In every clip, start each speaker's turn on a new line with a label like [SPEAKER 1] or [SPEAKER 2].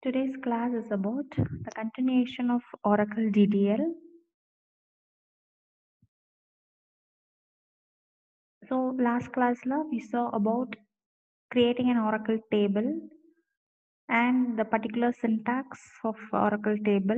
[SPEAKER 1] Today's class is about the continuation of Oracle DDL. So last class la we saw about creating an Oracle table and the particular syntax of Oracle table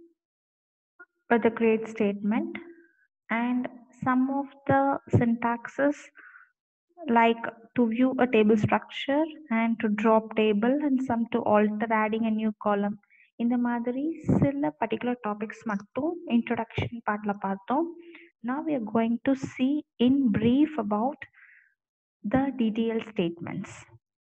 [SPEAKER 1] with the create statement and some of the syntaxes like to view a table structure and to drop table and some to alter adding a new column இந்த மாதிரி சில particular topics மட்டும் introduction பார்ட்ல பார்த்தோம் now we are going to see in brief about the DDL statements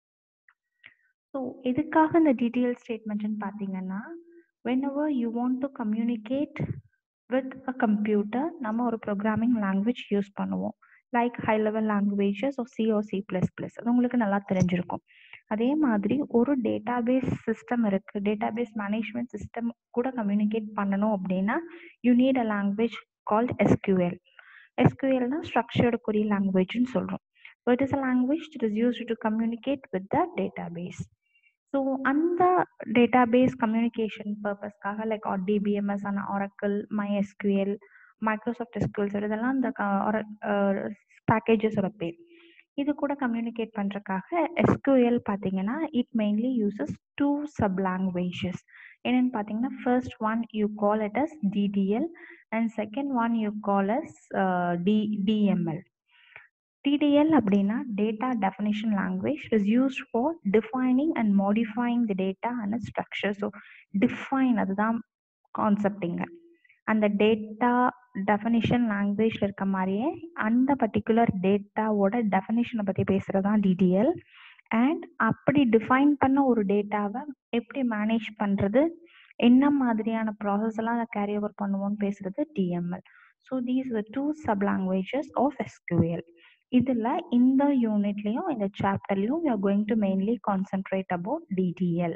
[SPEAKER 1] so எதுக்காக இந்த DDL ஸ்டேட்மெண்ட்னு பார்த்தீங்கன்னா whenever you want to communicate with a computer நம்ம ஒரு ப்ரோக்ராமிங் லாங்குவேஜ் யூஸ் பண்ணுவோம் like high level languages of C or C plus plus அது உங்களுக்கு நல்லா தெரிஞ்சிருக்கும் அதே மாதிரி ஒரு டேட்டாபேஸ் சிஸ்டம் இருக்கு டேட்டாபேஸ் மேனேஜ்மெண்ட் சிஸ்டம் கூட கம்யூனிகேட் பண்ணணும் அப்படின்னா you need a language called SQL எஸ்கியூஎல்னா ஸ்ட்ரக்சர்டு கொரி லாங்குவேஜ்னு சொல்கிறோம் so it is a language it is use to communicate with the database so அந்த டேட்டாபேஸ் கம்யூனிகேஷன் பர்பஸ்க்காக லைக் டிபிஎம்எஸ் ஆன Oracle my SQL Microsoft SQL sir இதெல்லாம் அந்த பேக்கேஜஸோட பேர் இது கூட கம்யூனிகேட் பண்ணுறக்காக எஸ்கியூஎல் பார்த்தீங்கன்னா it mainly uses two sub languages என்னென்னு பார்த்தீங்கன்னா first one you call it as DDL and second one you call as D DML TDL அப்படின்னா data definition language is used for defining and modifying the data and structure so define அதுதான் கான்செப்டிங்க அந்த data definition லாங்குவேஜில் இருக்க மாதிரியே அந்த particular டேட்டாவோட டெஃபினிஷனை பற்றி பேசுகிறது தான் டிடிஎல் அண்ட் அப்படி டிஃபைன் பண்ண ஒரு டேட்டாவை எப்படி மேனேஜ் பண்ணுறது என்ன மாதிரியான ப்ராசஸ் எல்லாம் அதை கேரி ஓவர் பண்ணுவோம்னு பேசுறது DML so these two sub languages of SQL இதில் இந்த யூனிட்லையும் இந்த சாப்டர்லையும் we are going to mainly concentrate about DDL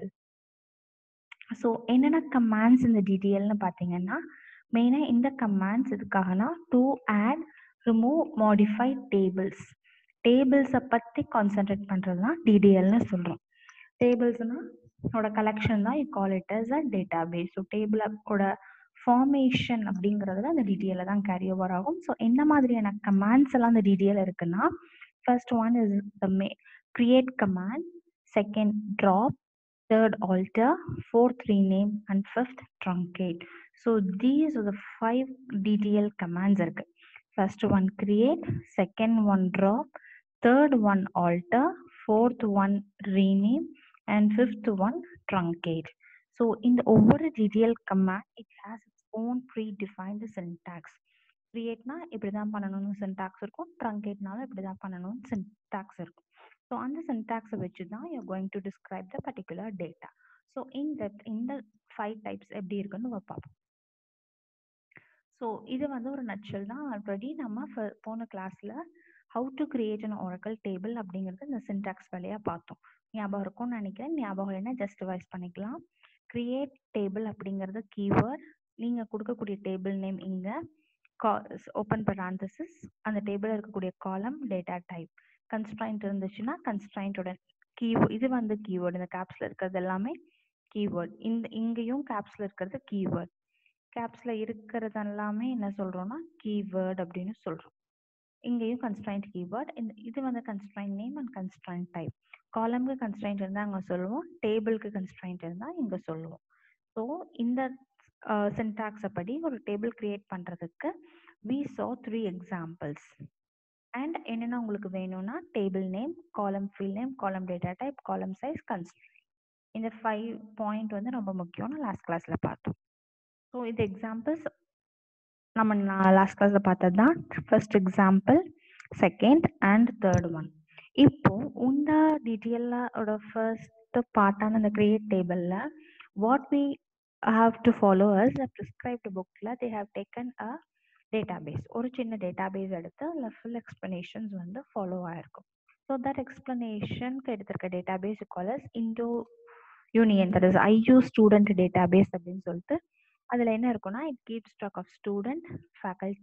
[SPEAKER 1] so என்னென்ன கமாண்ட்ஸ் இந்த டிடிஎல்னு பார்த்தீங்கன்னா மெயினாக இந்த கமாண்ட்ஸ் எதுக்காகனா to add remove modify tables டேபிள்ஸை பற்றி கான்சென்ட்ரேட் பண்ணுறது தான் டிடிஎல்னு சொல்கிறோம் டேபிள்ஸ்னால் ஓட கலெக்ஷன் தான் you call it as a database so டேபிளோட ஃபார்மேஷன் அப்படிங்கிறதுல அந்த டிடிஎல்ல தான் கேரி ஓவர் ஆகும் ஸோ என்ன மாதிரியான கமாண்ட்ஸ் எல்லாம் அந்த டிடிஎல் இருக்குன்னா first one is the may create command second drop third alter fourth rename and fifth truncate so these the five DDL commands இருக்கு first one create second one drop third one alter fourth one rename and fifth one truncate so இந்த ஒவ்வொரு DDL command it has its own predefined syntax கிரியேட்னா இப்படி தான் பண்ணணும்னு syntax இருக்கும் ட்ரங்கேட்னாலும் இப்படி தான் பண்ணணும்னு சின்டாக்ஸ் இருக்கும் ஸோ அந்த சின்டாக்ஸை வச்சு தான் you going to describe the particular data so in depth இந்த ஃபைவ் டைப்ஸ் எப்படி இருக்குன்னு நம்ம பார்ப்போம் ஸோ இது வந்து ஒரு நச்சல் தான் ஆல்ரெடி நம்ம போன கிளாஸில் how to create an Oracle table அப்படிங்கிறது இந்த சின்டாக்ஸ் வேலையாக பார்த்தோம் ஞாபகம் இருக்கும்னு நினைக்கிறேன் ஞாபகம் இல்லைன்னா ஜஸ்ட் வைஸ் பண்ணிக்கலாம் கிரியேட் டேபிள் அப்படிங்கிறது கீவேர்ட் நீங்கள் கொடுக்கக்கூடிய டேபிள் நேம் இங்கே ஓப்பன் பராந்தசிஸ் அந்த டேபிளில் இருக்கக்கூடிய காலம் டேட்டா டைப் கன்ஸ்ட்ரைண்ட் இருந்துச்சுன்னா கன்ஸ்ட்ரைண்டோட கீவேர்ட் இது வந்து கீவேர்டு இந்த கேப்ஸில் இருக்கிறது எல்லாமே கீவேர்ட் இந்த இங்கேயும் கேப்ஸில் இருக்கிறது கீவேர்ட் கேப்ஸில் இருக்கிறது எல்லாமே என்ன சொல்கிறோம்னா கீவேர்ட் அப்படின்னு சொல்கிறோம் இங்கேயும் கன்ஸ்ட்ரைண்ட் கீவேர்ட் இந்த இது வந்து constraint name and constraint type காலம்க்கு கன்ஸ்ட்ரைண்ட் இருந்தால் அங்கே சொல்லுவோம் டேபிளுக்கு கன்ஸ்ட்ரைண்ட் இருந்தால் இங்கே சொல்லுவோம் ஸோ இந்த சின்டாக்ஸை படி ஒரு டேபிள் கிரியேட் பண்ணுறதுக்கு we saw three examples and என்னென்ன உங்களுக்கு வேணும்னா table name column field name column data type column size constraint இந்த ஃபைவ் பாயிண்ட் வந்து ரொம்ப முக்கியம்னு லாஸ்ட் கிளாஸில் பார்த்தோம் ஸோ இது எக்ஸாம்பிள்ஸ் நம்ம நான் லாஸ்ட் கிளாஸில் பார்த்தது தான் first example second and third one இப்போ இந்த டிடிஎல்லோட ஃபர்ஸ்ட் பார்ட்டான இந்த கிரியேட் டேபிளில் what we have to follow as a prescribed புக்கில் they have taken a database ஒரு சின்ன டேட்டாபேஸ் எடுத்து அதில் ஃபுல் எக்ஸ்ப்ளனேஷன்ஸ் வந்து ஃபாலோ ஆகிருக்கும் ஸோ தட் எக்ஸ்ப்ளனேஷனுக்கு எடுத்திருக்க database called Indo union that is IU student database அப்படின்னு சொல்லிட்டு அதில் என்ன இருக்குன்னா it keep stock of student faculty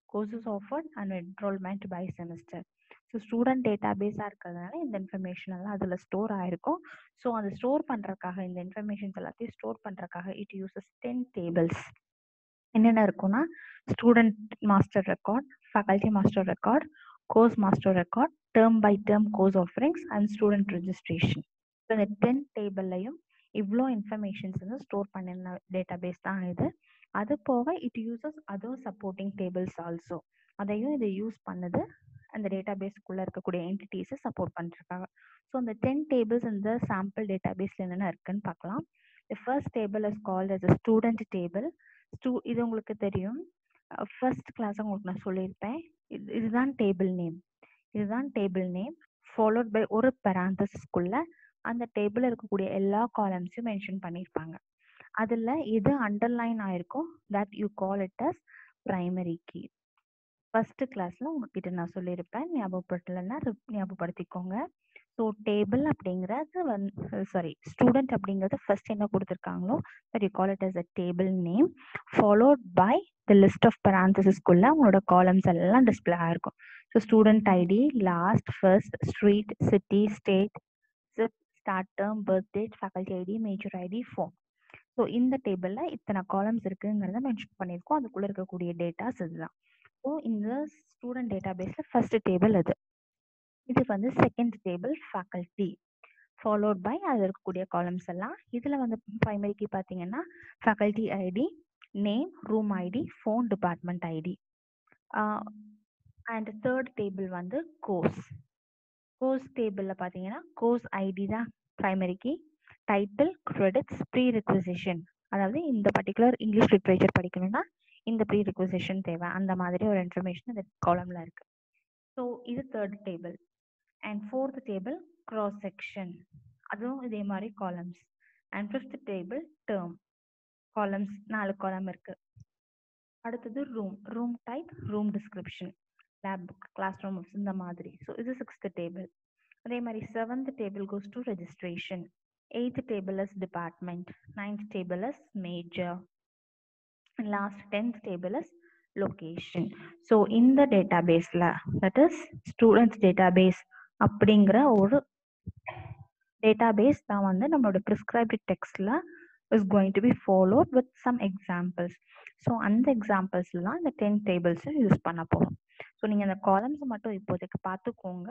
[SPEAKER 1] courses offered and enrollment by semester so student data பேஸாக இருக்கிறதுனால இந்த இன்ஃபர்மேஷன் எல்லாம் அதில் ஸ்டோர் ஆயிருக்கும் ஸோ அதை ஸ்டோர் பண்ணுறக்காக இந்த இன்ஃபர்மேஷன்ஸ் எல்லாத்தையும் ஸ்டோர் பண்ணுறக்காக இட் யூசஸ் டென் டேபிள்ஸ் என்னென்ன இருக்கும்னா student master record faculty master record course master record term by term course offerings and student registration so இந்த டென் டேபிள்லையும் இவ்வளோ இன்ஃபர்மேஷன்ஸ் வந்து ஸ்டோர் பண்ணின டேட்டா பேஸ் தான் இது அது போக it uses other supporting tables also அதையும் இது யூஸ் பண்ணுது அந்த டேட்டா பேஸ்க்குள்ளே இருக்கக்கூடிய என்டிட்டிஸை சப்போர்ட் பண்ணிருக்காங்க ஸோ அந்த டென் டேபிள்ஸ் இந்த சாம்பிள் டேட்டா பேஸில் என்னென்ன இருக்குன்னு பார்க்கலாம் first table is called as a student table stu இது உங்களுக்கு தெரியும் ஃபர்ஸ்ட் கிளாஸ் உங்களுக்கு நான் சொல்லியிருப்பேன் இது இதுதான் டேபிள் நேம் இதுதான் டேபிள் நேம் ஃபாலோட் பை ஒரு பெராந்தசிஸ்குள்ள அந்த டேபிள் இருக்கக்கூடிய எல்லா காலம்ஸையும் மென்ஷன் பண்ணியிருப்பாங்க அதில் எது அண்டர்லைன் ஆயிருக்கும் that you call it as primary key first கிளாஸில் உங்ககிட்ட நான் சொல்லியிருப்பேன் ஞாபகப்படுத்தலைன்னா ஞாபகப்படுத்திக்கோங்க ஸோ டேபிள் அப்படிங்கிறது வந்து சாரி ஸ்டூடெண்ட் அப்படிங்கிறது ஃபர்ஸ்ட் என்ன கொடுத்துருக்காங்களோ that you call it as a table name followed by the list of பராந்தசிஸ்குள்ள உங்களோட காலம்ஸ் எல்லாம் டிஸ்பிளே ஆயிருக்கும் so student ID last first street city state zip start term birth date faculty ID major ID phone so இந்த டேபிளில் இத்தனை columns இருக்குங்கிறத mention பண்ணியிருக்கோம் அதுக்குள்ளே இருக்கக்கூடிய டேட்டாஸ் இதுதான் ஸோ இந்த ஸ்டூடெண்ட் டேட்டா பேஸில் ஃபர்ஸ்ட் டேபிள் இது இது வந்து second table faculty followed by அதில் இருக்கக்கூடிய காலம்ஸ் எல்லாம் இதில் வந்து ப்ரைமரிக்கு பார்த்தீங்கன்னா faculty ID name room ID phone department ID and third table வந்து கோர்ஸ் கோர்ஸ் டேபிளில் பார்த்தீங்கன்னா கோர்ஸ் ஐடி தான் ப்ரைமரிக்கு டைட்டில் கிரெடிட்ஸ் ப்ரீ ரிக்வசிஷன் அதாவது இந்த பர்டிகுலர் இங்கிலீஷ் லிட்ரேச்சர் படிக்கணும்னா இந்த ப்ரீ ரிக்வசிஷன் தேவை அந்த மாதிரி ஒரு இன்ஃபர்மேஷன் இந்த காலமில் இருக்கு ஸோ இது third table and fourth table cross section அதுவும் இதே மாதிரி columns and fifth table term columns நாலு காலம் இருக்கு அடுத்தது room room type room description lab class room இந்த மாதிரி ஸோ இது சிக்ஸ்த் டேபிள் அதே மாதிரி seventh table goes to registration eighth table is department ninth table is major last tenth table is location so இந்த data பேஸில் that is students database அப்படிங்கிற ஒரு data base தான் வந்து நம்மளோட ப்ரிஸ்கிரைப்டு டெக்ஸ்டில் is going to be followed with some examples so அந்த எக்ஸாம்பிள்ஸ்லாம் இந்த டென் டேபிள்ஸை யூஸ் பண்ண போகிறோம் ஸோ நீங்கள் அந்த காலம்ஸ் மட்டும் இப்போதைக்கு பார்த்துக்கோங்க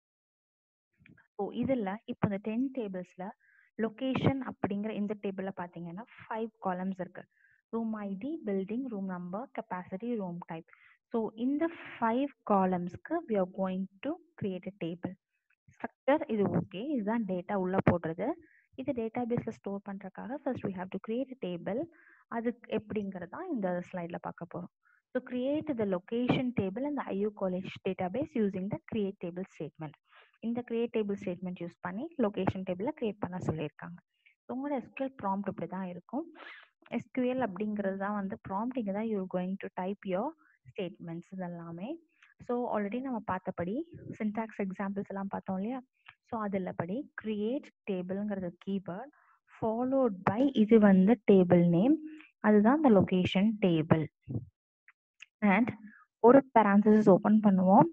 [SPEAKER 1] ஸோ இதில் இப்போ இந்த டென் டேபிள்ஸில் லொக்கேஷன் அப்படிங்கிற இந்த டேபிளில் பார்த்தீங்கன்னா ஃபைவ் காலம்ஸ் இருக்கு room ID building room number capacity room type so இந்த ஃபைவ் காலம்ஸ்க்கு we are going to create a table structure இது ஓகே இதுதான் டேட்டா உள்ளே போடுறது இது டேட்டா பேஸில் ஸ்டோர் பண்ணுறதுக்காக first we have to create a table அது எப்படிங்கிறது தான் இந்த ஸ்லைடில் பார்க்க போகிறோம் so create the location table அந்த IU college database using the create table statement இந்த கிரியேட் டேபிள் ஸ்டேட்மெண்ட் யூஸ் பண்ணி லொக்கேஷன் டேபிளை கிரியேட் பண்ண சொல்லியிருக்காங்க உங்களோட எஸ்கியூஎல் ப்ராம்ப்ட் இப்படி தான் இருக்கும் எஸ்கியூஎல் அப்படிங்கிறது தான் வந்து ப்ராம்ப்ட் இங்கே தான் you going to type your statements இதெல்லாமே ஸோ ஆல்ரெடி நம்ம பார்த்தபடி சின்டாக்ஸ் எக்ஸாம்பிள்ஸ் எல்லாம் பார்த்தோம் இல்லையா ஸோ அதில் படி கிரியேட் டேபிள்ங்கிறது கீவேர்ட் ஃபாலோட் பை இது வந்து டேபிள் நேம் அதுதான் இந்த லொக்கேஷன் டேபிள் அண்ட் ஒரு பேரான்சிஸ் ஓப்பன் பண்ணுவோம்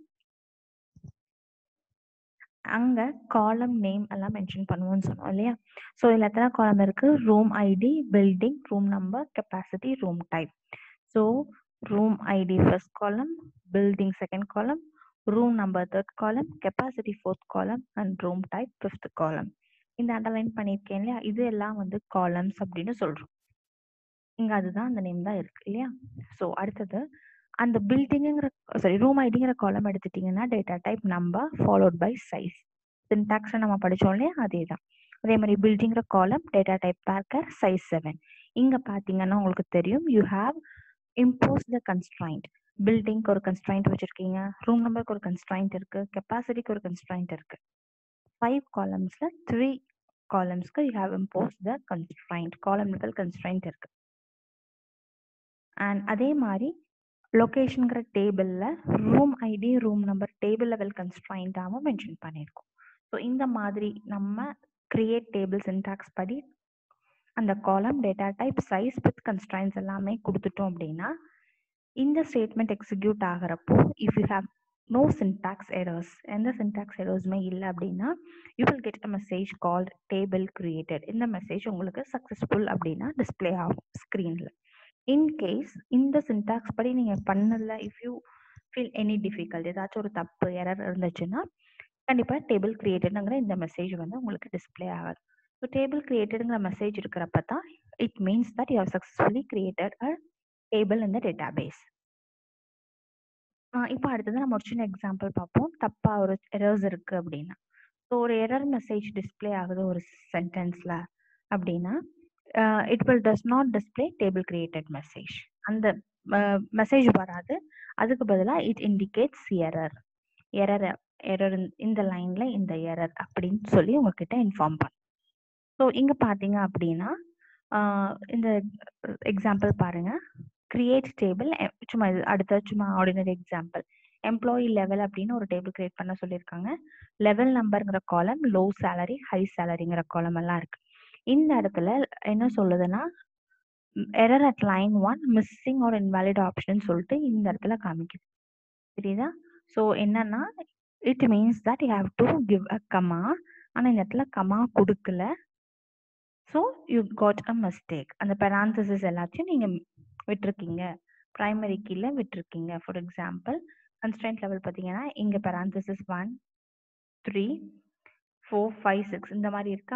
[SPEAKER 1] அங்க காலம் நேம் எல்லாம் மென்ஷன் பண்ணுவோம்னு சொன்னோம் இல்லையா ஸோ இதில் எத்தனை காலம் இருக்கு room ID building room number capacity room type so room ID first column building second column room number third column capacity fourth column and room type fifth column இந்த underline பண்ணியிருக்கேன் இல்லையா இது எல்லாம் வந்து columns அப்படின்னு சொல்றோம் இங்க அதுதான் அந்த நேம் தான் இருக்கு இல்லையா ஸோ அடுத்தது அந்த பில்டிங்குங்கிற சாரி ரூம் ஐடிங்கிற காலம் எடுத்துட்டீங்கன்னா data type number followed by size syntax நம்ம படிச்சோம் இல்லையா அதே தான் அதே மாதிரி பில்டிங்கிற காலம் டேட்டா டைப் பேக்கர் சைஸ் செவன் இங்க பாத்தீங்கன்னா உங்களுக்கு தெரியும் you have impose the constraint பில்டிங்க்கு ஒரு கன்ஸ்ட்ரைண்ட் வச்சிருக்கீங்க ரூம் நம்பருக்கு ஒரு கன்ஸ்ட்ரைண்ட் இருக்கு கெப்பாசிட்டிக்கு ஒரு கன்ஸ்ட்ரைண்ட் இருக்கு ஃபைவ் காலம்ஸ்ல த்ரீ காலம்ஸ்க்கு you have impose the constraint column level constraint இருக்கு அண்ட் அதே மாதிரி லொக்கேஷனுங்கிற டேபிளில் room ID room number table level கன்ஸ்ட்ரைண்டாகவும் மென்ஷன் பண்ணியிருக்கோம் ஸோ இந்த மாதிரி நம்ம கிரியேட் டேபிள் சின்டாக்ஸ் படி அந்த column data type size with constraints எல்லாமே கொடுத்துட்டோம் அப்படின்னா இந்த ஸ்டேட்மெண்ட் எக்ஸிக்யூட் ஆகிறப்போ if you have no syntax errors எந்த சின்டாக்ஸ் எரர்ஸுமே இல்லை அப்படின்னா you will get a message called table created இந்த மெசேஜ் உங்களுக்கு சக்ஸஸ்ஃபுல் அப்படின்னா டிஸ்பிளே ஆகும் ஸ்க்ரீனில் இன்கேஸ் இந்த சின்டாக்ஸ் படி நீங்கள் பண்ணல if you feel any difficult ஏதாச்சும் ஒரு தப்பு எரர் இருந்துச்சுன்னா கண்டிப்பாக டேபிள் கிரியேட்டடுங்கிற இந்த மெசேஜ் வந்து உங்களுக்கு டிஸ்பிளே ஆகாது ஸோ டேபிள் கிரியேட்டடுங்கிற மெசேஜ் இருக்கிறப்ப தான் it means that you have successfully created a table இந்த டேட்டா பேஸ் இப்போ அடுத்தது நம்ம ஒரு சின்ன எக்ஸாம்பிள் பார்ப்போம் தப்பாக ஒரு எரர்ஸ் இருக்குது அப்படின்னா ஸோ ஒரு எரர் மெசேஜ் டிஸ்பிளே ஆகுது ஒரு சென்டென்ஸில் அப்படின்னா it will does not display table created message அந்த மெசேஜ் வராது அதுக்கு பதிலாக it indicates error error error இந்த லைனில் இந்த எரர் அப்படின்னு சொல்லி உங்ககிட்ட இன்ஃபார்ம் பண்ணும் ஸோ இங்கே பார்த்தீங்க அப்படின்னா இந்த எக்ஸாம்பிள் பாருங்கள் கிரியேட் டேபிள் சும்மா இது அடுத்த சும்மா ஆர்டினரி எக்ஸாம்பிள் எம்ப்ளாயி லெவல் அப்படின்னு ஒரு டேபிள் கிரியேட் பண்ண சொல்லியிருக்காங்க லெவல் நம்பருங்கிற காலம் லோ சேலரி ஹை சேலரிங்கிற காலம் எல்லாம் இருக்கு இந்த இடத்துல என்ன சொல்லுதுன்னா error at line one missing ஒரு இன்வாலிட் ஆப்ஷன் சொல்லிட்டு இந்த இடத்துல காமிக்குது புரியுதா ஸோ என்னன்னா it means that you have to give a comma ஆனால் இந்த இடத்துல கமா கொடுக்கல so you got a mistake அந்த பெராந்தசிஸ் எல்லாத்தையும் நீங்கள் விட்டுருக்கீங்க ப்ரைமரி கீழே விட்டுருக்கீங்க ஃபார் எக்ஸாம்பிள் கன்ஸ்டன்ட் லெவல் பார்த்தீங்கன்னா இங்கே parenthesis one three four five six இந்த மாதிரி இருக்கா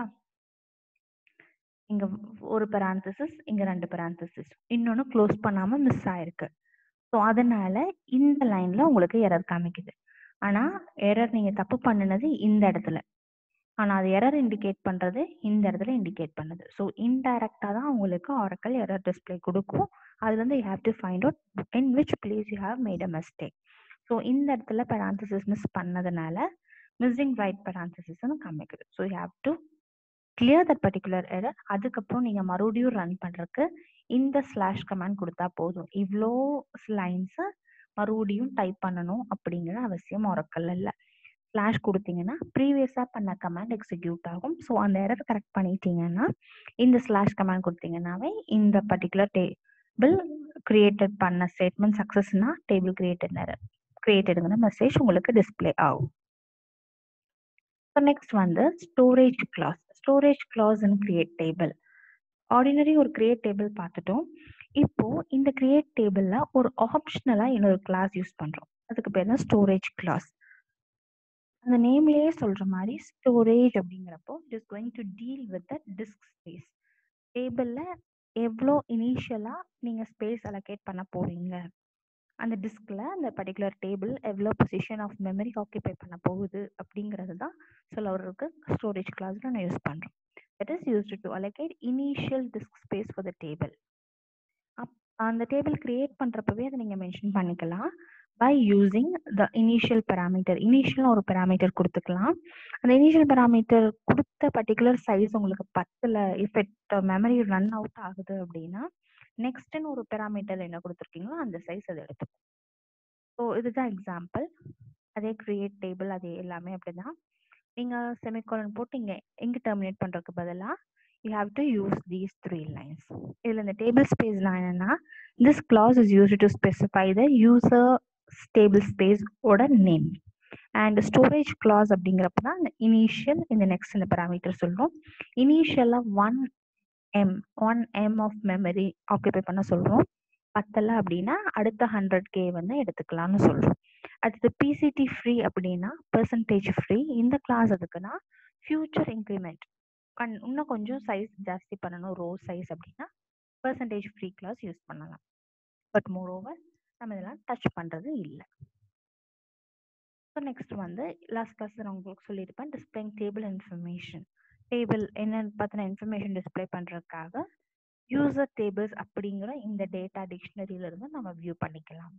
[SPEAKER 1] இங்க ஒரு பெராந்தசிஸ் இங்க ரெண்டு பெராந்தசிஸ் இன்னொன்று க்ளோஸ் பண்ணாம மிஸ் ஆயிருக்கு ஸோ அதனால இந்த லைன்ல உங்களுக்கு எரர் காமிக்குது ஆனா எரர் நீங்க தப்பு பண்ணினது இந்த இடத்துல ஆனா அது எரர் இண்டிகேட் பண்றது இந்த இடத்துல இண்டிகேட் பண்ணுது ஸோ இன்டைரக்டா தான் உங்களுக்கு ஆரக்கல் எரர் டிஸ்பிளே கொடுக்கும் அதுல இருந்து you have to find out in which place you have made a mistake so இந்த இடத்துல பெராந்தசிஸ் மிஸ் பண்ணதுனால மிஸ்ஸிங் ரைட் பெராந்தசிஸ்னு காமிக்குது so you have to clear that particular error அதுக்கப்புறம் நீங்க மறுபடியும் ரன் பண்றதுக்கு இந்த ஸ்லாஷ் கமாண்ட் கொடுத்தா போதும் இவ்வளோ லைன்ஸை மறுபடியும் டைப் பண்ணணும் அப்படிங்கிற அவசியம் ஒரக்கல் இல்லை ஸ்லாஷ் கொடுத்தீங்கன்னா ப்ரீவியஸாக பண்ண கமாண்ட் எக்ஸிக்யூட் ஆகும் ஸோ அந்த எரர் கரெக்ட் பண்ணிட்டீங்கன்னா இந்த ஸ்லாஷ் கமாண்ட் கொடுத்தீங்கன்னாவே இந்த பர்டிகுலர் டேபிள் கிரியேட்டட் பண்ண ஸ்டேட்மெண்ட் சக்ஸஸ்னா டேபிள் கிரியேட்டட் எரர் கிரியேட்டடுங்கிற மெசேஜ் உங்களுக்கு டிஸ்பிளே ஆகும் ஸோ நெக்ஸ்ட் வந்து storage class storage class in create table ordinary ஒரு கிரியேட் டேபிள் பார்த்துட்டோம் இப்போ இந்த கிரியேட் டேபிளில் ஒரு ஆப்ஷனலாக இன்னொரு கிளாஸ் யூஸ் பண்ணுறோம் அதுக்கு பேர் தான் ஸ்டோரேஜ் கிளாஸ் அந்த நேம்லேயே சொல்கிற மாதிரி ஸ்டோரேஜ் அப்படிங்கிறப்போ it is going to deal with the disk space டேபிளில் எவ்வளோ இனிஷியலாக நீங்கள் ஸ்பேஸ் அலோகேட் பண்ண போகிறீங்க அந்த டிஸ்கில் அந்த பர்டிகுலர் டேபிள் எவ்வளோ பொசிஷன் ஆஃப் மெமரி ஆக்கியபை பண்ண போகுது அப்படிங்கிறது தான் சொல்ல வர்றதுக்கு ஸ்டோரேஜ் கிளாஸில் நான் யூஸ் பண்ணுறோம் that is used to allocate initial disk space for the table up அந்த டேபிள் கிரியேட் பண்ணுறப்பவே அதை நீங்கள் மென்ஷன் பண்ணிக்கலாம் by using the initial parameter initial ஒரு பேராமீட்டர் கொடுத்துக்கலாம் அந்த இனிஷியல் பேராமீட்டர் கொடுத்த பர்டிகுலர் சைஸ் உங்களுக்கு பத்தில் if it memory run out ஆகுது அப்படின்னா நெக்ஸ்ட்னு ஒரு பேராமீட்டர் என்ன கொடுத்துருக்கீங்களோ அந்த சைஸ் அதை எடுத்துக்கும் ஸோ இதுதான் எக்ஸாம்பிள் அதே கிரியேட் டேபிள் அதே எல்லாமே அப்படிதான் நீங்கள் செமிகாலன் போட்டு இங்கே எங்கே டெர்மினேட் பண்ணுறதுக்கு பதிலாக you have to use these three lines இதில் இந்த டேபிள் ஸ்பேஸ்லாம் என்னென்னா this class is use to specify the user stable space ஓட நேம் அண்ட் ஸ்டோரேஜ் கிளாஸ் அப்படிங்கிறப்ப தான் இந்த இனிஷியல் இந்த நெக்ஸ்ட் இந்த பேராமீட்டர் சொல்கிறோம் இனிஷியலாக one M one M of memory occupy பண்ண சொல்கிறோம் பத்தல அப்படின்னா அடுத்த ஹண்ட்ரட் கே வந்து எடுத்துக்கலாம்னு சொல்கிறோம் அடுத்தது பிசிடி ஃப்ரீ அப்படின்னா பெர்சன்டேஜ் ஃப்ரீ இந்த கிளாஸ் எதுக்குன்னா ஃபியூச்சர் இன்க்ரிமெண்ட் கண் இன்னும் கொஞ்சம் சைஸ் ஜாஸ்தி பண்ணணும் ரோ சைஸ் அப்படின்னா பெர்சன்டேஜ் ஃப்ரீ கிளாஸ் யூஸ் பண்ணலாம் பட் மோர் ஓவர் நம்ம இதெல்லாம் டச் பண்ணுறது இல்லை ஸோ நெக்ஸ்ட் வந்து லாஸ்ட் கிளாஸ் நான் உங்களுக்கு சொல்லியிருப்பேன் டிஸ்பிளேங் டேபிள் இன்ஃபர்மேஷன் டேபிள் என்னன்னு பார்த்தினா இன்ஃபர்மேஷன் டிஸ்பிளே பண்ணுறதுக்காக யூசர் டேபிள்ஸ் அப்படிங்கிற இந்த டேட்டா டிக்ஷனரியிலிருந்து நம்ம வியூ பண்ணிக்கலாம்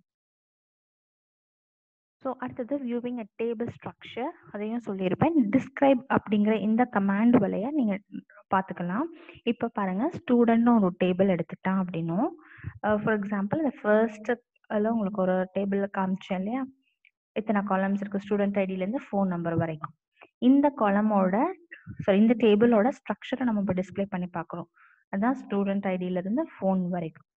[SPEAKER 1] ஸோ அடுத்தது வியூவிங் அ டேபிள் ஸ்ட்ரக்சர் அதையும் சொல்லியிருப்பேன் டிஸ்கிரைப் அப்படிங்கிற இந்த கமாண்ட் வழியாக நீங்கள் பார்த்துக்கலாம் இப்போ பாருங்கள் ஸ்டூடெண்ட்னு ஒரு டேபிள் எடுத்துட்டான் அப்படின்னும் ஃபார் எக்ஸாம்பிள் இந்த ஃபர்ஸ்ட் அதில் உங்களுக்கு ஒரு டேபிள் காமிச்சேன் இல்லையா இத்தனை காலம்ஸ் இருக்குது ஸ்டூடெண்ட் ஐடியிலேருந்து ஃபோன் நம்பர் வரைக்கும் இந்த காலமோட சாரி இந்த டேபிளோட ஸ்ட்ரக்சரை நம்ம இப்போ டிஸ்பிளே பண்ணி பார்க்குறோம் அதான் ஸ்டூடெண்ட் ஐடியிலேருந்து ஃபோன் வரைக்கும்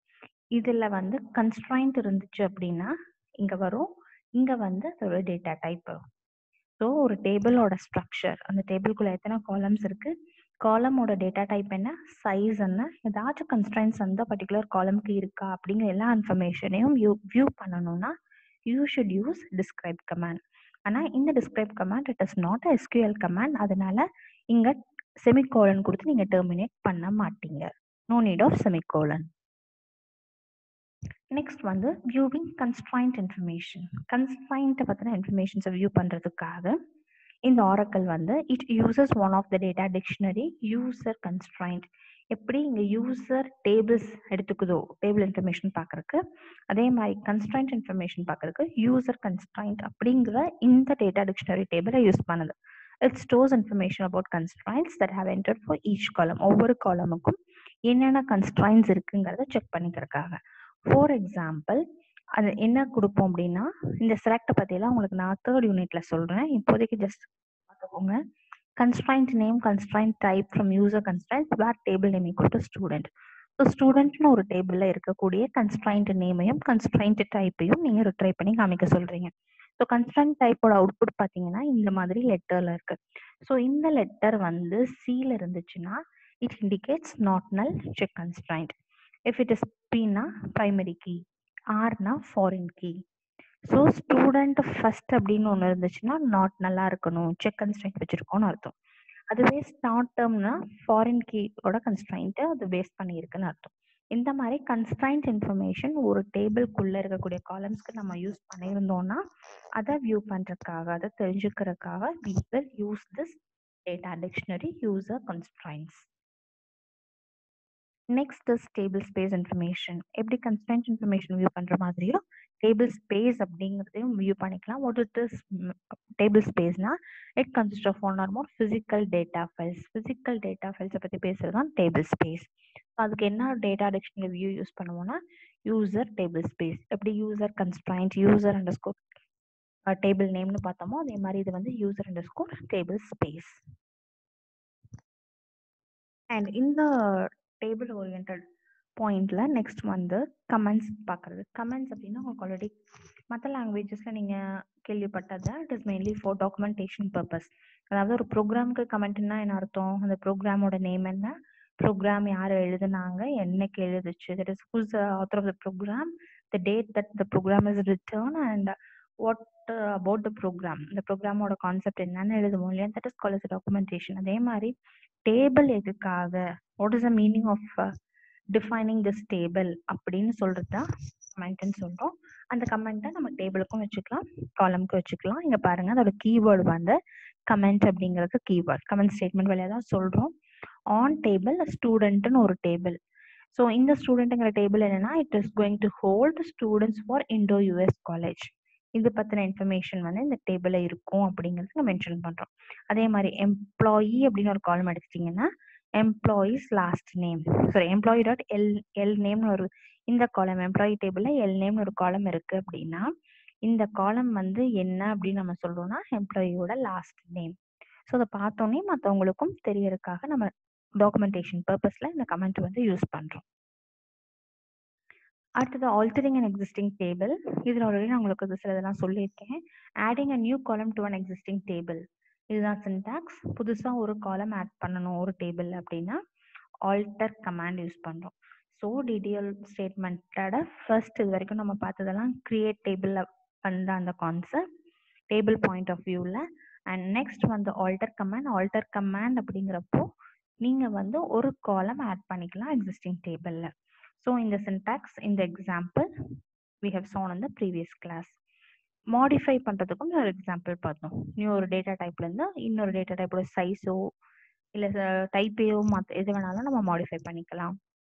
[SPEAKER 1] இதுல வந்து கன்ஸ்ட்ரைண்ட் இருந்துச்சு அப்படின்னா இங்க வரும் இங்க வந்து அதோட டேட்டா டைப் வரும் ஸோ ஒரு டேபிளோட ஸ்ட்ரக்சர் அந்த டேபிள்குள்ள எத்தனை காலம்ஸ் இருக்கு காலமோட டேட்டா டைப் என்ன சைஸ் என்ன ஏதாச்சும் கன்ஸ்ட்ரைன்ஸ் அந்த பர்டிகுலர் காலம்க்கு இருக்கா அப்படிங்கிற எல்லா இன்ஃபர்மேஷனையும் வியூ வியூ பண்ணணும்னா you should use describe command ஆனால் இந்த describe command it is not SQL command அதனால இங்க செமிகோலன் கொடுத்து நீங்க டெர்மினேட் பண்ண மாட்டீங்க no need of semicolon next வந்து வியூவிங் கன்ஸ்ட்ரைண்ட் இன்ஃபர்மேஷன் கன்ஸ்ட்ரைண்ட்டை பற்றின இன்ஃபர்மேஷன்ஸை வியூ பண்ணுறதுக்காக இந்த ஆரக்கல் வந்து it uses one of the data dictionary user constraint எப்படி இங்கே யூசர் டேபிள்ஸ் எடுத்துக்குதோ டேபிள் இன்ஃபர்மேஷன் பார்க்கறக்கு அதே மாதிரி கன்ஸ்ட்ரைண்ட் இன்ஃபர்மேஷன் பார்க்கறக்கு யூசர் கன்ஸ்ட்ரைண்ட் அப்படிங்கிற இந்த டேட்டா டிக்ஷனரி டேபிளை யூஸ் பண்ணுது it stores information about constraints that have enter for each column ஒவ்வொரு காலமுக்கும் என்னென்ன கன்ஸ்ட்ரைன்ஸ் இருக்குங்கிறத செக் பண்ணிக்கிறதுக்காக ஃபார் எக்ஸாம்பிள் அது என்ன கொடுப்போம் அப்படின்னா இந்த செலக்டை பற்றியெல்லாம் உங்களுக்கு நான் தேர்ட் யூனிட்ல சொல்கிறேன் இப்போதைக்கு ஜஸ்ட் பார்த்துக்கோங்க constraint name constraint type from user constraint where table name equal to student so ஸ்டூடெண்ட்னு ஒரு டேபிளில் இருக்கக்கூடிய கன்ஸ்ட்ரைண்ட் நேமையும் கன்ஸ்ட்ரைண்ட் டைப்பையும் நீங்கள் ரிட்ரை பண்ணி காமிக்க சொல்கிறீங்க ஸோ கன்ஸ்ட்ரைண்ட் டைப்போட அவுட்புட் பார்த்தீங்கன்னா இந்த மாதிரி லெட்டரில் இருக்கு ஸோ இந்த லெட்டர் வந்து சியில் இருந்துச்சுன்னா it indicates not null check constraint if it is பின்னா பிரைமரி கீ ஆர்னா foreign key so student first அப்படின்னு ஒன்று இருந்துச்சுன்னா நாட் நல்லா இருக்கணும் செக் கன்ஸ்ட்ரைண்ட் வச்சிருக்கோம்னு அர்த்தம் அதுவே ஸ்டார்ட் டேர்ம்னா ஃபாரின் கீயோட கன்ஸ்ட்ரைண்ட்டை அது பேஸ் பண்ணியிருக்குன்னு அர்த்தம் இந்த மாதிரி கன்ஸ்ட்ரைண்ட் இன்ஃபர்மேஷன் ஒரு டேபிள்குள்ளே இருக்கக்கூடிய காலம்ஸ்க்கு நம்ம யூஸ் பண்ணியிருந்தோம்னா அதை வியூ பண்ணுறதுக்காக அதை தெரிஞ்சுக்கிறதுக்காக we will use this data dictionary user constraints next is table space information எப்படி கன்ஸ்டன்ட் இன்ஃபர்மேஷன் வியூ பண்ணுற மாதிரியோ டேபிள் ஸ்பேஸ் அப்படிங்கிறதையும் வியூ பண்ணிக்கலாம் வாட் இட் இஸ் டேபிள் ஸ்பேஸ்னா it consist of one or more physical data files physical data ஃபைல்ஸை பற்றி பேசுறது தான் டேபிள் ஸ்பேஸ் அதுக்கு என்ன டேட்டா டிக்ஷனரி வியூ யூஸ் பண்ணுவோம்னா யூசர் டேபிள் ஸ்பேஸ் எப்படி user constraint user underscore table நேம்னு பார்த்தோமோ அதே மாதிரி இது வந்து user underscore table space and இந்த டேபிள் ஓரியன்ட் பாயிண்ட்ல நெக்ஸ்ட் வந்து கமெண்ட்ஸ் பார்க்குறது கமெண்ட்ஸ் அப்படின்னா உங்களுக்கு ஆல்ரெடி மற்ற லாங்குவேஜஸில் நீங்கள் கேள்விப்பட்டதை it is mainly for documentation purpose அதாவது ஒரு ப்ரோக்ராமுக்கு கமெண்ட்னா என்ன அர்த்தம் அந்த ப்ரோக்ராமோட நேம் என்ன ப்ரோக்ராம் யார் எழுதுனாங்க என்னைக்கு எழுதுச்சு that is whose author of the program the date that the program is written and what about the program இந்த ப்ரோக்ராமோட கான்செப்ட் என்னன்னு எழுதுவோம் இல்லையா that is call is documentation அதே மாதிரி டேபிள் எதுக்காக what is the meaning of defining this table அப்படின்னு சொல்றது தான் கமெண்ட்னு சொல்றோம் அந்த கமெண்ட்டை நம்ம டேபிளுக்கும் வச்சுக்கலாம் காலம்க்கும் வச்சுக்கலாம் இங்க பாருங்க அதோட கீவேர்டு வந்து கமெண்ட் அப்படிங்கிறது கீவேர்ட் கமெண்ட் ஸ்டேட்மெண்ட் வழியாக தான் சொல்றோம் ஆன் டேபிள் ஸ்டூடெண்ட்னு ஒரு டேபிள் ஸோ இந்த ஸ்டூடெண்ட்டுங்கிற டேபிள் என்னன்னா it is going to hold students for Indo US college இது பத்தின இன்ஃபர்மேஷன் வந்து இந்த டேபிள்ல இருக்கும் அப்படிங்கிறது நம்ம மென்ஷன் பண்றோம் அதே மாதிரி எம்ப்ளாயி அப்படின்னு ஒரு காலம் எடுத்துட்டீங்கன்னா employees last name sorry employee dot L L நேம்னு ஒரு இந்த காலம் எம்ப்ளாயி டேபிள்ல எல் நேம்னு ஒரு காலம் இருக்கு அப்படின்னா இந்த காலம் வந்து என்ன அப்படின்னு நம்ம சொல்றோம்னா எம்ப்ளாயியோட லாஸ்ட் நேம் ஸோ அதை பார்த்தோன்னே மற்றவங்களுக்கும் தெரியறதுக்காக நம்ம டாக்குமெண்டேஷன் பர்பஸ்ல இந்த கமெண்ட் வந்து யூஸ் பண்றோம் அடுத்தது ஆல்டரிங் அன் எக்ஸிஸ்டிங் டேபிள் இதில் ஆல்ரெடி நான் உங்களுக்கு இது சில இதெல்லாம் சொல்லியிருக்கேன் adding a new column to an existing table இதுதான் சின்டாக்ஸ் புதுசாக ஒரு காலம் ஆட் பண்ணணும் ஒரு டேபிள் அப்படின்னா ஆல்டர் கமாண்ட் யூஸ் பண்ணுறோம் ஸோ டிடிஎல் ஸ்டேட்மெண்ட்டோட ஃபர்ஸ்ட் இது வரைக்கும் நம்ம பார்த்ததெல்லாம் கிரியேட் டேபிளில் பண்ண அந்த கான்செப்ட் டேபிள் பாயிண்ட் ஆஃப் வியூவில் அண்ட் நெக்ஸ்ட் வந்து ஆல்டர் கமாண்ட் ஆல்டர் கமாண்ட் அப்படிங்கிறப்போ நீங்கள் வந்து ஒரு காலம் ஆட் பண்ணிக்கலாம் எக்ஸிஸ்டிங் டேபிளில் ஸோ இந்த சின்டாக்ஸ் இந்த எக்ஸாம்பிள் வி ஹவ் சோன் இந்த ப்ரீவியஸ் கிளாஸ் மாடிஃபை பண்ணுறதுக்கும் ஒரு எக்ஸாம்பிள் பார்த்தோம் நியூ ஒரு டேட்டா டைப்லேருந்து இன்னொரு டேட்டா டைப்போட சைஸோ இல்லை டைப்பையோ மற்ற எது வேணாலும் நம்ம மாடிஃபை பண்ணிக்கலாம்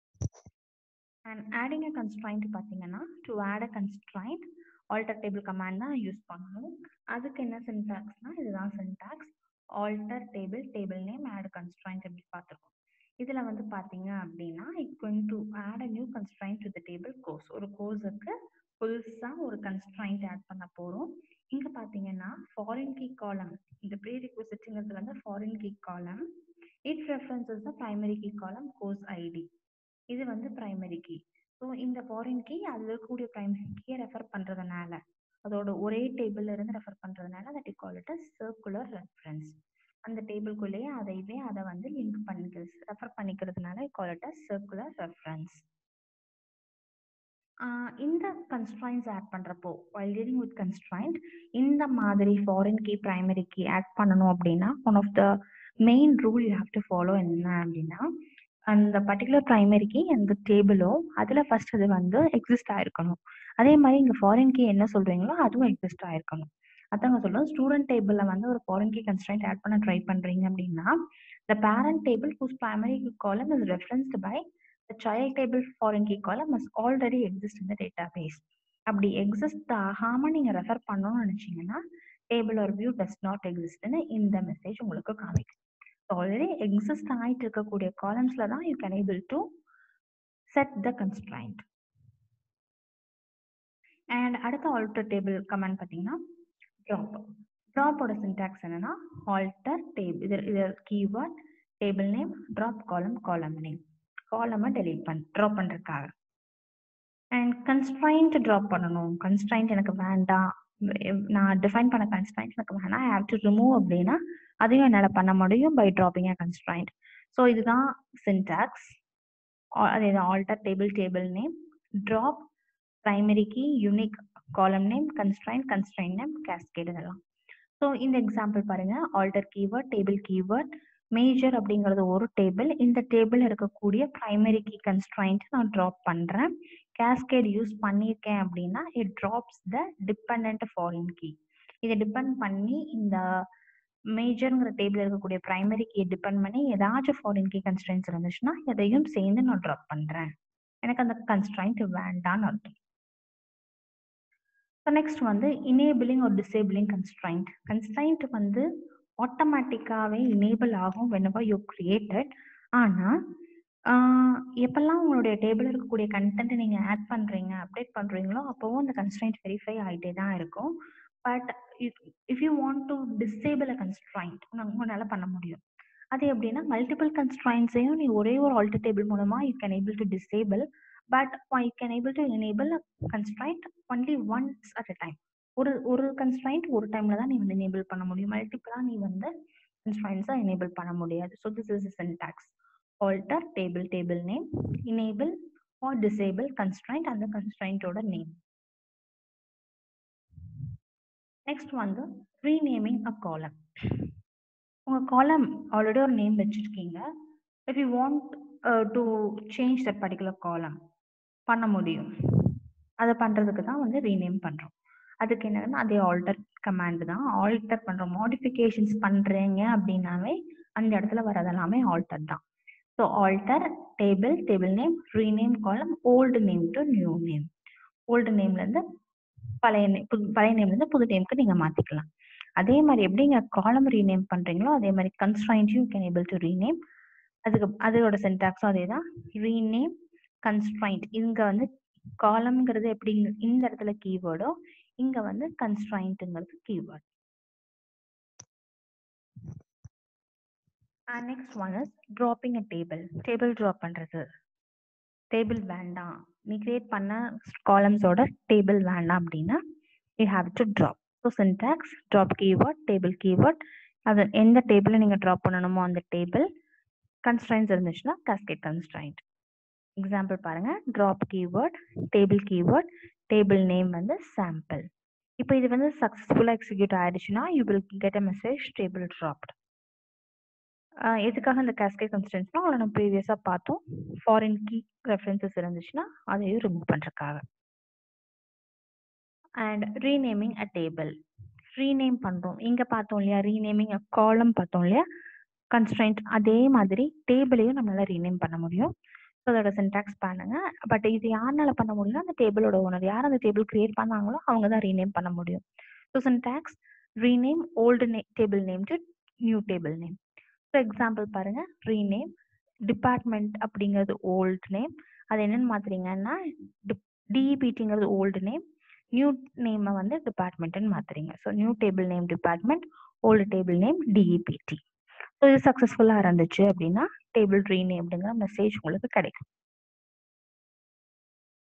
[SPEAKER 1] அண்ட் ஆடிங் அ கன்ஸ்ட்ரைண்ட் பார்த்தீங்கன்னா to add a constraint alter table command தான் யூஸ் பண்ணணும் அதுக்கு என்ன சின்டாக்ஸ்னா இதுதான் syntax alter table table name add constraint அப்படி பார்த்துருக்கோம் இதில் வந்து பார்த்தீங்க அப்படின்னா it going to add a new constraint to the table course ஒரு கோர்ஸுக்கு புதுசாக ஒரு கன்ஸ்ட்ரைண்ட் ஆட் பண்ண போகிறோம் இங்கே பார்த்தீங்கன்னா ஃபாரின் கீ காலம் இந்த ப்ரீ ரிக்வசிட்டுங்கிறது வந்து foreign key column it references the primary key column course ID இது வந்து ப்ரைமரி கீ ஸோ இந்த ஃபாரின் கீ அதில் இருக்கக்கூடிய ப்ரைமரி கீயை ரெஃபர் பண்ணுறதுனால அதோட ஒரே டேபிள்ல இருந்து ரெஃபர் பண்ணுறதுனால that call it as circular reference அந்த டேபிள்குள்ளேயே அதைவே அதை வந்து லிங்க் பண்ணிக்கிறது ரெஃபர் பண்ணிக்கிறதுனால call it as circular reference இந்த கன்ஸ்ட்ரைன்ஸ் ஆட் பண்ணுறப்போ வைல் டீலிங் வித் கன்ஸ்ட்ரைண்ட் இந்த மாதிரி foreign key primary key add பண்ணணும் அப்படின்னா one of the main rule you have to follow என்ன அப்படின்னா அந்த பர்டிகுலர் ப்ரைமரி கீ அந்த டேபிளோ அதில் ஃபர்ஸ்ட் அது வந்து எக்ஸிஸ்ட் ஆயிருக்கணும் அதே மாதிரி இங்கே ஃபாரின் கீ என்ன சொல்கிறீங்களோ அதுவும் எக்ஸிஸ்ட் ஆயிருக்கணும் அதாங்க சொல்லுவோம் ஸ்டூடெண்ட் டேபிளில் வந்து ஒரு ஃபாரின் கீ கன்ஸ்ட்ரைண்ட் ஆட் பண்ண ட்ரை பண்ணுறீங்க அப்படின்னா the parent table whose primary column is referenced by the child table foreign key column must already exist in the database அப்படி எக்ஸிஸ்ட் ஆகாம நீங்க ரெஃபர் பண்ணணும்னு நினைச்சீங்கன்னா டேபிள் ஒரு வியூ டஸ் நாட் எக்ஸிஸ்ட்னு இந்த மெசேஜ் உங்களுக்கு காமிக்கும் ஆல்ரெடி எக்ஸிஸ்ட் ஆயிட்டு இருக்கக்கூடிய காலம்ஸ்ல தான் you can able to set the constraint and அடுத்த ஆல்டர் டேபிள் கமெண்ட் பார்த்தீங்கன்னா ட்ராப் ட்ராப்போட சின்டாக்ஸ் என்னன்னா ஆல்டர் டேபிள் இது இது keyword table name drop column column name காலமை டெலீட் பண் ட்ராப் பண்ணுறதுக்காக அண்ட் கன்ஸ்ட்ரைண்ட் ட்ராப் பண்ணணும் கன்ஸ்ட்ரைண்ட் எனக்கு வேண்டாம் நான் டிஃபைன் பண்ண கன்ஸ்ட்ரைண்ட் எனக்கு வேணாம் ஐ ஹாவ் டு ரிமூவ் அப்படின்னா அதையும் என்னால் பண்ண முடியும் by dropping a constraint so இதுதான் சின்டாக்ஸ் அதே alter table table name drop primary key unique column name constraint constraint name cascade இதெல்லாம் ஸோ இந்த எக்ஸாம்பிள் பாருங்க alter keyword table keyword major அப்படிங்கிறது ஒரு டேபிள் இந்த டேபிள் இருக்கக்கூடிய ப்ரைமரி கீ கன்ஸ்ட்ரைண்ட் நான் ட்ராப் பண்ணுறேன் கேஸ்கேட் யூஸ் பண்ணியிருக்கேன் அப்படின்னா it drops the depend foreign key இதை டிபெண்ட் பண்ணி இந்த மேஜருங்கிற டேபிள் இருக்கக்கூடிய ப்ரைமரி கீயை டிபெண்ட் பண்ணி ஏதாச்சும் ஃபாரின் கீ கன்ஸ்ட்ரைன்ஸ் இருந்துச்சுன்னா எதையும் சேர்ந்து நான் ட்ராப் பண்ணுறேன் எனக்கு அந்த கன்ஸ்ட்ரைண்ட் வேண்டான்னு அர்த்தம் ஸோ நெக்ஸ்ட் வந்து இனேபிளிங் ஒரு டிசேபிளிங் கன்ஸ்ட்ரைண்ட் கன்ஸ்ட்ரைண்ட் வந்து ஆட்டோமேட்டிக்காகவே இனேபிள் ஆகும் வெனவர் யூ கிரியேட்டட் ஆனால் எப்பெல்லாம் உங்களுடைய டேபிள் இருக்கக்கூடிய கண்டென்ட் நீங்கள் ஆட் பண்ணுறீங்க அப்டேட் பண்ணுறீங்களோ அப்போவும் அந்த கன்ஸ்ட்ரைண்ட் வெரிஃபை ஆகிட்டே தான் இருக்கும் but if you want to disable a constraint உங்களால் பண்ண முடியும் அது எப்படின்னா மல்டிபிள் கன்ஸ்ட்ரைன்ஸையும் நீ ஒரே ஒரு ஆல்டர் டேபிள் மூலமாக you can able to disable but you can able to enable constraint only once at a time ஒரு ஒரு கன்ஸ்ட்ரைண்ட் ஒரு டைம்ல தான் நீ வந்து எனேபிள் பண்ண முடியும் மல்டிபிளா நீ வந்து கன்ஸ்ட்ரைன்ஸை எனேபிள் பண்ண முடியாது so this is syntax alter table table name enable or disable constraint அந்த கன்ஸ்ட்ரைண்டோட நேம் நெக்ஸ்ட் வந்து ரீநேமிங் அ காலம் உங்க காலம் ஆல்ரெடி ஒரு நேம் வச்சிருக்கீங்க if you want to change that particular column பண்ண முடியும் அதை பண்றதுக்கு தான் வந்து ரீநேம் பண்றோம் அதுக்கு என்னன்னா அதே ஆல்டர் கமாண்ட் தான் ஆல்டர் பண்றோம் மாடிஃபிகேஷன்ஸ் பண்றீங்க அப்படின்னாவே அந்த இடத்துல வரதெல்லாமே ஆல்டர் தான் so alter table table name rename column old name to new name old நேம்ல இருந்து பழைய name- புது- பழைய நேம்ல இருந்து புது நேம்க்கு நீங்க மாத்திக்கலாம் அதே மாதிரி எப்படி நீங்க காலம் ரீநேம் பண்றீங்களோ அதே மாதிரி கன்ஸ்ட்ரைன்ட்டையும் கேன் ஏபிள் டு ரீநேம் அதுக்கு அதோட சின்டாக்ஸும் அதே தான் ரீநேம் கன்ஸ்ட்ரைண்ட் இங்க வந்து காலம்ங்கிறது எப்படி இந்த இடத்துல கீவேர்டோ இங்க வந்து கன்ஸ்ட்ரைண்ட்ங்கிறது keyword next one is dropping a table table drop பண்றது டேபிள் வேண்டாம் நீ கிரியேட் பண்ண காலம்ஸோட டேபிள் வேண்டாம் அப்படின்னா you have to drop so syntax drop keyword table keyword அது எந்த டேபிளில் நீங்கள் ட்ராப் பண்ணணுமோ அந்த டேபிள் கன்ஸ்ட்ரைன்ஸ் இருந்துச்சுன்னா காஸ்கேட் கன்ஸ்ட்ரைண்ட் எக்ஸாம்பிள் பாருங்க drop keyword table keyword table name வந்து சாம்பிள் இப்போ இது வந்து சக்ஸஸ்ஃபுல்லாக எக்ஸிக்யூட் ஆயிடுச்சுன்னா you will get a message table dropped எதுக்காக இந்த கேஸ்கேட் கன்ஸ்டன்ஸ்னா அதை நம்ம ப்ரீவியஸாக பார்த்தோம் ஃபாரின் கீ ரெஃபரன்சஸ் இருந்துச்சுன்னா அதையும் ரிமூவ் பண்ணுறதுக்காக and renaming a table rename பண்ணுறோம் இங்கே பார்த்தோம் இல்லையா ரீநேமிங் அ காலம் பார்த்தோம் இல்லையா கன்ஸ்ட்ரைண்ட் அதே மாதிரி டேபிளையும் நம்மளால ரீநேம் பண்ண முடியும் ஸோ அதோட சின்டாக்ஸ் பண்ணுங்க பட் இது யாருனால பண்ண முடியும்னா அந்த டேபிளோட ஓனர் யார் அந்த டேபிள் கிரியேட் பண்ணாங்களோ அவங்க தான் ரீநேம் பண்ண முடியும் ஸோ சின்டாக்ஸ் ரீநேம் ஓல்டு நே table name to new table name so example பாருங்க ரீநேம் டிபார்ட்மெண்ட் அப்படிங்கிறது ஓல்டு நேம் அது என்னன்னு மாத்துறீங்கன்னா டிஇபிடிங்கிறது ஓல்டு நேம் நியூ நேமை வந்து டிபார்ட்மெண்ட்னு மாத்துறீங்க so new table name department old table name DEPT so இது சக்ஸஸ்ஃபுல்லாக இருந்துச்சு அப்படின்னா டேபிள் ரீநேம்டுங்கிற மெசேஜ் உங்களுக்கு கிடைக்கும்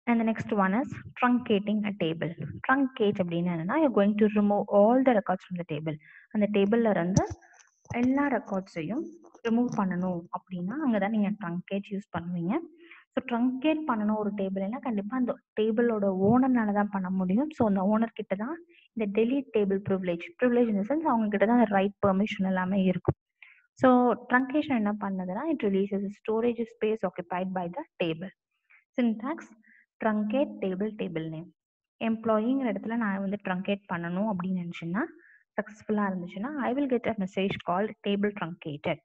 [SPEAKER 1] and next one is truncating a table truncate அப்படின்னு என்னன்னா you going to remove all the records from the table அந்த டேபிளில் இருந்து எல்லா ரெக்கார்ட்ஸையும் ரிமூவ் பண்ணணும் அப்படின்னா அங்கே தான் நீங்கள் ட்ரங்கேட் யூஸ் பண்ணுவீங்க ஸோ ட்ரங்கேட் பண்ணணும் ஒரு டேபிள்னா கண்டிப்பாக அந்த டேபிளோட ஓனர்னால தான் பண்ண முடியும் ஸோ அந்த ஓனர் கிட்ட தான் இந்த டெலிட் டேபிள் ப்ரிவிலேஜ் ப்ரிவிலேஜ் இந்த சென்ஸ் அவங்க கிட்ட தான் ரைட் பெர்மிஷன் எல்லாமே இருக்கும் ஸோ ட்ரங்கேஷன் என்ன பண்ணுதுன்னா it releases storage space occupied by the table syntax truncate table table name எம்ப்ளாயிங்கிற இடத்துல நான் வந்து ட்ரங்கேட் பண்ணணும் அப்படின்னு நினச்சேன்னா சக்ஸஸ்ஃபுல்லாக இருந்துச்சுன்னா I will get a message called table truncated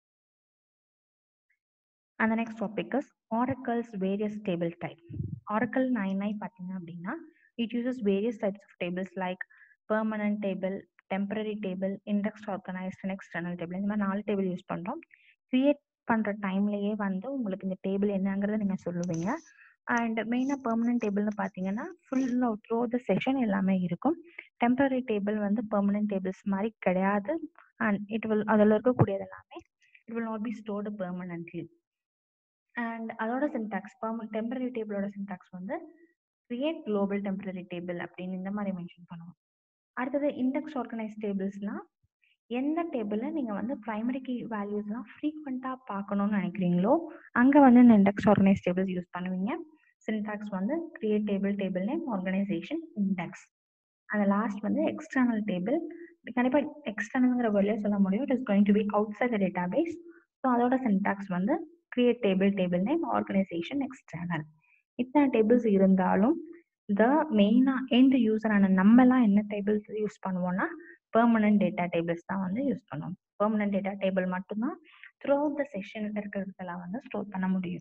[SPEAKER 1] அந்த next topic is Oracle's various table type Oracle nine nine பார்த்தீங்க அப்படின்னா it uses various types of tables like permanent table temporary table index organised and external table இந்த மாதிரி நாலு table use பண்ணுறோம் create பண்ணுற டைம்லேயே வந்து உங்களுக்கு இந்த டேபிள் என்னங்கிறத நீங்கள் சொல்லுவீங்க அண்ட் மெயினாக பெர்மனன்ட் டேபிள்னு பார்த்தீங்கன்னா ஃபுல் த்ரூ த செஷன் எல்லாமே இருக்கும் டெம்பரரி டேபிள் வந்து பெர்மனன்ட் டேபிள்ஸ் மாதிரி கிடையாது அண்ட் இட் வில் அதில் இருக்கக்கூடியது எல்லாமே it will not be stored permanently and அதோட சின்டாக்ஸ் பெர்ம டெம்பரரி டேபிளோட சின்டாக்ஸ் வந்து கிரியேட் குளோபல் டெம்பரரி டேபிள் அப்படின்னு இந்த மாதிரி மென்ஷன் பண்ணுவோம் அடுத்தது இண்டெக்ஸ் ஆர்கனைஸ் டேபிள்ஸ்லாம் எந்த டேபிளில் நீங்கள் வந்து ப்ரைமரி கீ வேல்யூஸ்லாம் ஃப்ரீக்வெண்ட்டாக பார்க்கணும்னு நினைக்கிறீங்களோ அங்கே வந்து இந்த இண்டெக்ஸ் ஆர்கனைஸ் டேபிள்ஸ் யூஸ் பண்ணுவீங்க சின்டாக்ஸ் வந்து create table table name organisation index அந்த லாஸ்ட் வந்து எக்ஸ்டர்னல் டேபிள் கண்டிப்பாக எக்ஸ்டர்னல்ங்கிற வேர்ட்லேயே சொல்ல முடியும் it is going to be outside the database so அதோட சின்டாக்ஸ் வந்து create table table name organisation external இத்தனை டேபிள்ஸ் இருந்தாலும் த மெயினாக எண்ட் யூசரான நம்மலாம் என்ன டேபிள்ஸ் யூஸ் பண்ணுவோம்னா பெர்மனன்ட் டேட்டா டேபிள்ஸ் தான் வந்து யூஸ் பண்ணுவோம் பெர்மனன்ட் டேட்டா டேபிள் மட்டும்தான் த்ரூ அவுட் த செஷன் இருக்கிறதுக்கெல்லாம் வந்து ஸ்டோர் பண்ண முடியும்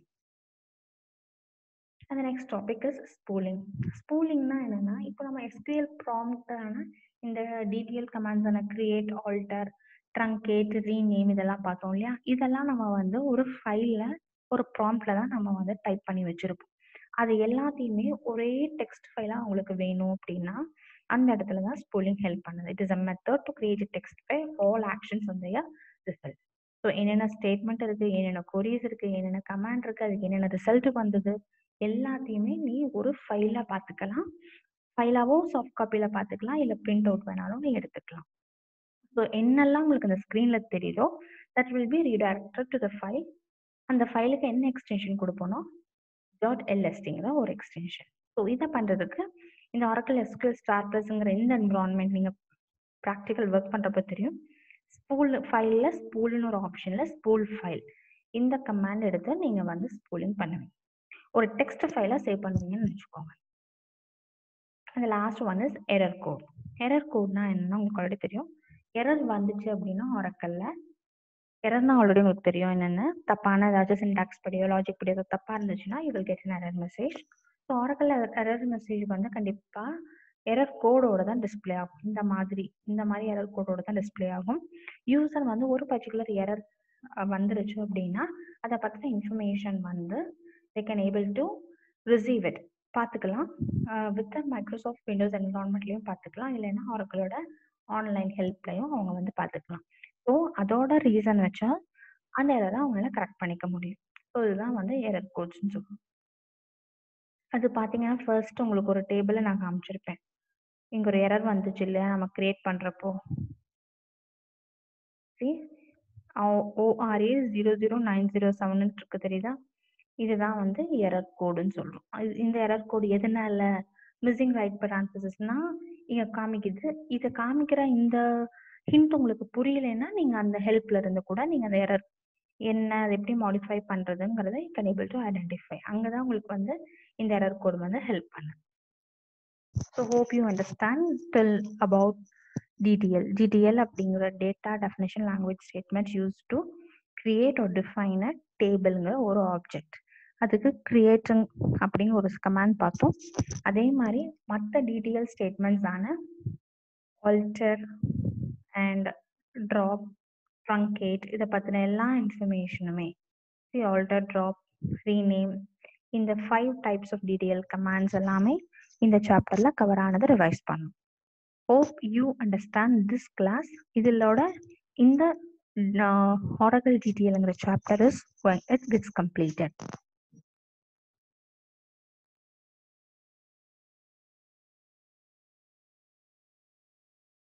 [SPEAKER 1] அந்த நெக்ஸ்ட் டாபிக் இஸ் ஸ்பூலிங் ஸ்பூலிங்னா என்னன்னா இப்போ நம்ம எஸ்கியூஎல் ப்ராம்ப்டான இந்த டிடிஎல் கமாண்ட்ஸான கிரியேட் ஆல்டர் ட்ரங்கேட் ரீநேம் இதெல்லாம் பார்த்தோம் இல்லையா இதெல்லாம் நம்ம வந்து ஒரு ஃபைலில் ஒரு ப்ராம்ப்ட்ல தான் நம்ம வந்து டைப் பண்ணி வச்சிருப்போம் அது எல்லாத்தையுமே ஒரே டெக்ஸ்ட் ஃபைலாக உங்களுக்கு வேணும் அப்படின்னா அந்த இடத்துல தான் ஸ்பூலிங் ஹெல்ப் பண்ணுது it is a method to create text file all actions வந்து ரிசல்ட் ஸோ என்னென்ன ஸ்டேட்மெண்ட் இருக்கு என்னென்ன கொரிஸ் இருக்கு என்னென்ன கமாண்ட் இருக்கு அதுக்கு என்னென்ன ரிசல்ட் வந்தது எல்லாத்தையுமே நீ ஒரு ஃபைலாக பார்த்துக்கலாம் ஃபைலாவோ சாஃப்ட் காப்பியில் பார்த்துக்கலாம் இல்லை பிரிண்ட் அவுட் வேணாலும் நீ எடுத்துக்கலாம் ஸோ என்னெல்லாம் உங்களுக்கு அந்த ஸ்க்ரீனில் தெரியுதோ that will be redirected to the file அந்த ஃபைலுக்கு என்ன எக்ஸ்டென்ஷன் கொடுப்போனோ டாட் எல்எஸ்டிங்கிற ஒரு எக்ஸ்டென்ஷன் ஸோ இதை பண்ணுறதுக்கு இந்த ஆரக்கல் எஸ்கியூஎல் ஸ்டார்டர்ஸுங்கிற இந்த என்விரான்மெண்ட் நீங்கள் ப்ராக்டிக்கல் ஒர்க் பண்ணுறப்ப தெரியும் ஸ்பூல் ஃபைலில் ஸ்பூல்னு ஒரு ஆப்ஷனில் ஸ்பூல் ஃபைல் இந்த கமாண்ட் எடுத்து நீங்கள் வந்து ஸ்பூலிங் பண்ணுவீங்க ஒரு டெக்ஸ்ட் ஃபைலாக சேவ் பண்ணுவீங்கன்னு வச்சுக்கோங்க அந்த last one is error code error கோட்னா என்னன்னா உங்களுக்கு ஆல்ரெடி தெரியும் எரர் வந்துச்சு அப்படின்னா ஆரக்கல்ல எரர்னா ஆல்ரெடி உங்களுக்கு தெரியும் என்னென்ன தப்பான ஏதாச்சும் சின்டாக்ஸ் படியோ லாஜிக் படியோ தப்பாக இருந்துச்சுன்னா you will get an error message so Oracle error message வந்து கண்டிப்பாக எரர் கோடோட தான் டிஸ்பிளே ஆகும் இந்த மாதிரி இந்த மாதிரி எரர் கோடோட தான் டிஸ்பிளே ஆகும் யூசர் வந்து ஒரு பர்டிகுலர் எரர் வந்துருச்சு அப்படின்னா அதை பற்றின இன்ஃபர்மேஷன் வந்து they can able to receive it பார்த்துக்கலாம் வித் மைக்ரோசாஃப்ட் விண்டோஸ் என்வரான்மெண்ட்லையும் பார்த்துக்கலாம் இல்லைன்னா ஆரக்கலோட ஆன்லைன் ஹெல்ப்லையும் அவங்க வந்து பார்த்துக்கலாம் ஸோ அதோட ரீசன் வச்சா அந்த எரரை அவங்களால கரெக்ட் பண்ணிக்க முடியும் ஸோ இதுதான் வந்து எரர் கோட்ஸ்னு சொல்லுவோம் அது பார்த்தீங்கன்னா ஃபர்ஸ்ட் உங்களுக்கு ஒரு டேபிளை நான் காமிச்சிருப்பேன் இங்கே ஒரு எரர் வந்துச்சு இல்லையா நம்ம கிரியேட் பண்ணுறப்போ C ORA zero zero nine zero seven இருக்கு தெரியுதா இதுதான் வந்து எரர் கோடுன்னு சொல்றோம் இந்த எரர் கோடு எதனால மிஸ்ஸிங் ரைட் பரான்சிஸ்னா இங்க காமிக்குது இதை காமிக்கிற இந்த ஹிண்ட் உங்களுக்கு புரியலைன்னா நீங்க அந்த ஹெல்ப்ல இருந்து கூட நீங்க அந்த எரர் என்ன அதை எப்படி மாடிஃபை பண்றதுங்கிறத you can able to identify அங்கதான் உங்களுக்கு வந்து இந்த எரர் கோடு வந்து ஹெல்ப் பண்ணு so hope you understand till about DDL DDL அப்படிங்கிற data definition language statement use to create ஒரு டிஃபைன் அ டேபிள்ங்கிற ஒரு ஆப்ஜெக்ட் அதுக்கு கிரியேட்டிங் அப்படிங்கிற ஒரு கமாண்ட் பார்த்தோம் அதே மாதிரி மற்ற டிடிஎல் ஸ்டேட்மெண்ட்ஸ் ஆன ஆல்டர் அண்ட் ட்ராப் ட்ரங்கேட் இதை பற்றின எல்லா இன்ஃபர்மேஷனுமே சி ஆல்டர் ட்ராப் ரீநேம் இந்த five types of DDL commands எல்லாமே இந்த சாப்டர்ல கவர் ஆனதை ரிவைஸ் பண்ணும் hope you understand this class இதிலோட இந்த Oracle GTL chapter is it gets completed